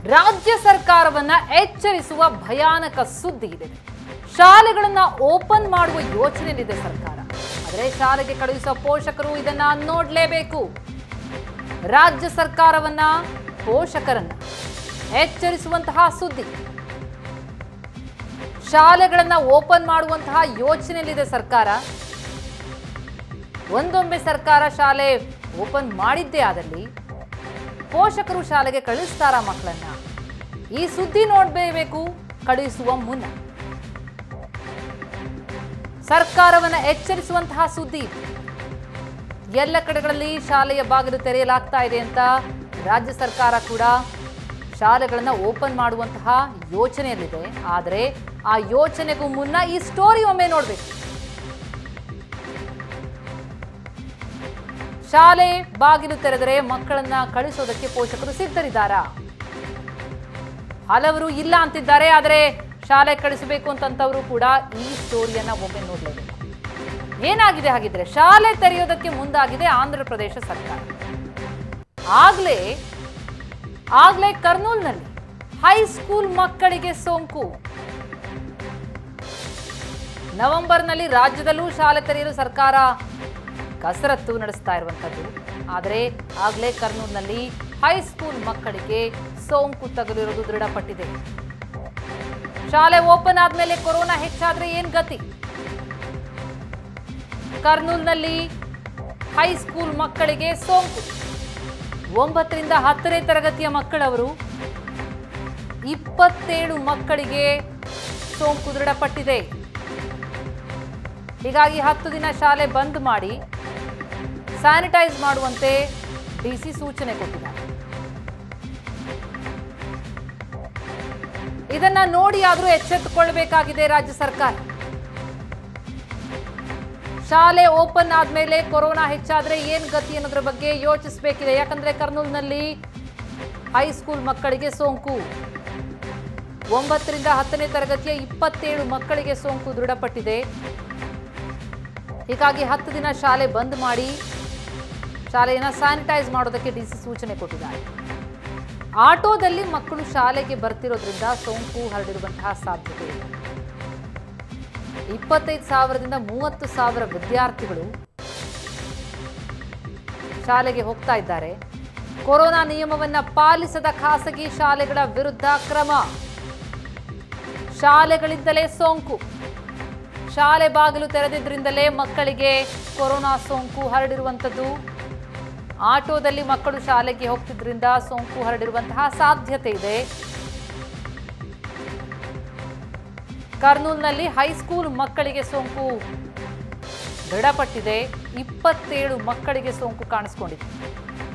ರಾಜ್ಯ ಸರ್ಕಾರವನ್ನ ಎಚ್ಚರಿಸುವ ಭಯಾನಕ ಸುದ್ದಿ ಇದೆ ಶಾಲೆಗಳನ್ನ ಓಪನ್ ಮಾಡುವ ಯೋಚನೆಯಲ್ಲಿದೆ ಸರ್ಕಾರ ಆದರೆ ಶಾಲೆಗೆ ಕಳುಹಿಸುವ ಪೋಷಕರು ಇದನ್ನ ನೋಡ್ಲೇಬೇಕು ರಾಜ್ಯ ಸರ್ಕಾರವನ್ನ ಪೋಷಕರನ್ನ ಎಚ್ಚರಿಸುವಂತಹ ಸುದ್ದಿ ಶಾಲೆಗಳನ್ನ ಓಪನ್ ಮಾಡುವಂತಹ ಯೋಚನೆಯಲ್ಲಿದೆ ಸರ್ಕಾರ ಒಂದೊಮ್ಮೆ ಸರ್ಕಾರ ಶಾಲೆ ಓಪನ್ ಮಾಡಿದ್ದೇ ಆದಲ್ಲಿ ಪೋಷಕರು ಶಾಲೆಗೆ ಕಳಿಸ್ತಾರ ಮಕ್ಕಳನ್ನ ಈ ಸುದ್ದಿ ನೋಡಬೇಕು ಕಳುಹಿಸುವ ಮುನ್ನ ಸರ್ಕಾರವನ್ನ ಎಚ್ಚರಿಸುವಂತಹ ಸುದ್ದಿ ಇದು. ಎಲ್ಲ ಕಡೆಗಳಲ್ಲಿ ಶಾಲೆಯ ಬಾಗಿಲು ತೆರೆಯಲಾಗ್ತಾ ಇದೆ ಅಂತ ರಾಜ್ಯ ಸರ್ಕಾರ ಕೂಡ ಶಾಲೆಗಳನ್ನ ಓಪನ್ ಮಾಡುವಂತಹ ಯೋಚನೆಯಲ್ಲಿದೆ ಆದರೆ ಆ ಯೋಚನೆಗೂ ಮುನ್ನ ಈ ಸ್ಟೋರಿ ಒಮ್ಮೆ ನೋಡ್ಬೇಕು ಶಾಲೆ ಬಾಗಿಲು ತೆರೆದರೆ ಮಕ್ಕಳನ್ನ ಕಳಿಸೋದಕ್ಕೆ ಪೋಷಕರು ಸಿದ್ಧರಿದ್ದಾರಾ ಹಲವರು ಇಲ್ಲ ಅಂತಿದ್ದಾರೆ ಆದರೆ ಶಾಲೆ ಕಳಿಸಬೇಕು ಅಂತಂತವರು ಕೂಡ ಈ ಸ್ಟೋರಿಯನ್ನ ಒಮ್ಮೆ ನೋಡಲೇಬೇಕು ಏನಾಗಿದೆ ಹಾಗಿದ್ರೆ ಶಾಲೆ ತೆರೆಯೋದಕ್ಕೆ ಮುಂದಾಗಿದೆ ಆಂಧ್ರ ಪ್ರದೇಶ ಸರ್ಕಾರ ಆಗ್ಲೇ ಆಗ್ಲೇ ಕರ್ನೂಲ್ನಲ್ಲಿ ಹೈಸ್ಕೂಲ್ ಮಕ್ಕಳಿಗೆ ಸೋಂಕು ನವೆಂಬರ್ನಲ್ಲಿ ರಾಜ್ಯದಲ್ಲೂ ಶಾಲೆ ತೆರೆಯಲು ಸರ್ಕಾರ ಕಸರತ್ತು ನಡೆಸ್ತಾ ಇರುವಂಥದ್ದು ಆದರೆ ಆಗಲೇ ಕರ್ನೂಲ್ನಲ್ಲಿ ಹೈಸ್ಕೂಲ್ ಮಕ್ಕಳಿಗೆ ಸೋಂಕು ತಗುಲಿರುವುದು ದೃಢಪಟ್ಟಿದೆ ಶಾಲೆ ಓಪನ್ ಆದ್ಮೇಲೆ ಕೊರೋನಾ ಹೆಚ್ಚಾದ್ರೆ ಏನ್ ಗತಿ ಕರ್ನೂಲ್ನಲ್ಲಿ ಹೈಸ್ಕೂಲ್ ಮಕ್ಕಳಿಗೆ ಸೋಂಕು ಒಂಬತ್ತರಿಂದ ಹತ್ತನೇ ತರಗತಿಯ ಮಕ್ಕಳವರು ಇಪ್ಪತ್ತೇಳು ಮಕ್ಕಳಿಗೆ ಸೋಂಕು ದೃಢಪಟ್ಟಿದೆ ಹೀಗಾಗಿ ಹತ್ತು ದಿನ ಶಾಲೆ ಬಂದ್ ಮಾಡಿ ಸ್ಯಾನಿಟೈಸ್ ಮಾಡುವಂತೆ ಡಿಸಿ ಸೂಚನೆ ಕೊಟ್ಟಿದ್ದಾರೆ ಇದನ್ನ ನೋಡಿ ಆದ್ರೂ ಎಚ್ಚೆತ್ತುಕೊಳ್ಬೇಕಾಗಿದೆ ರಾಜ್ಯ ಸರ್ಕಾರ ಶಾಲೆ ಓಪನ್ ಆದ್ಮೇಲೆ ಕೊರೋನಾ ಹೆಚ್ಚಾದ್ರೆ ಏನ್ ಗತಿ ಅನ್ನೋದ್ರ ಬಗ್ಗೆ ಯೋಚಿಸಬೇಕಿದೆ ಯಾಕಂದ್ರೆ ಕರ್ನೂಲ್ನಲ್ಲಿ ಹೈಸ್ಕೂಲ್ ಮಕ್ಕಳಿಗೆ ಸೋಂಕು ಒಂಬತ್ತರಿಂದ ಹತ್ತನೇ ತರಗತಿಯ ಇಪ್ಪತ್ತೇಳು ಮಕ್ಕಳಿಗೆ ಸೋಂಕು ದೃಢಪಟ್ಟಿದೆ ಹೀಗಾಗಿ ಹತ್ತು ದಿನ ಶಾಲೆ ಬಂದ್ ಮಾಡಿ ಶಾಲೆಯನ್ನು ಸ್ಯಾನಿಟೈಸ್ ಮಾಡೋದಕ್ಕೆ ಡಿಸಿ ಸೂಚನೆ ಕೊಟ್ಟಿದ್ದಾರೆ ಆಟೋದಲ್ಲಿ ಮಕ್ಕಳು ಶಾಲೆಗೆ ಬರ್ತಿರೋದ್ರಿಂದ ಸೋಂಕು ಹರಡಿರುವಂತಹ ಸಾಧ್ಯತೆ ಇದೆ ಇಪ್ಪತ್ತೈದು ಸಾವಿರದಿಂದ ಮೂವತ್ತು ಸಾವಿರ ವಿದ್ಯಾರ್ಥಿಗಳು ಶಾಲೆಗೆ ಹೋಗ್ತಾ ಇದ್ದಾರೆ ಕೊರೋನಾ ನಿಯಮವನ್ನ ಪಾಲಿಸದ ಖಾಸಗಿ ಶಾಲೆಗಳ ವಿರುದ್ಧ ಕ್ರಮ ಶಾಲೆಗಳಿಂದಲೇ ಸೋಂಕು ಶಾಲೆ ಬಾಗಿಲು ತೆರೆದಿದ್ರಿಂದಲೇ ಮಕ್ಕಳಿಗೆ ಕೊರೋನಾ ಸೋಂಕು ಹರಡಿರುವಂಥದ್ದು ಆಟೋದಲ್ಲಿ ಮಕ್ಕಳು ಶಾಲೆಗೆ ಹೋಗ್ತಿದ್ರಿಂದ ಸೋಂಕು ಹರಡಿರುವಂತಹ ಸಾಧ್ಯತೆ ಇದೆ ಕರ್ನೂಲ್ನಲ್ಲಿ ಹೈಸ್ಕೂಲ್ ಮಕ್ಕಳಿಗೆ ಸೋಂಕು ದೃಢಪಟ್ಟಿದೆ ಇಪ್ಪತ್ತೇಳು ಮಕ್ಕಳಿಗೆ ಸೋಂಕು ಕಾಣಿಸ್ಕೊಂಡಿದೆ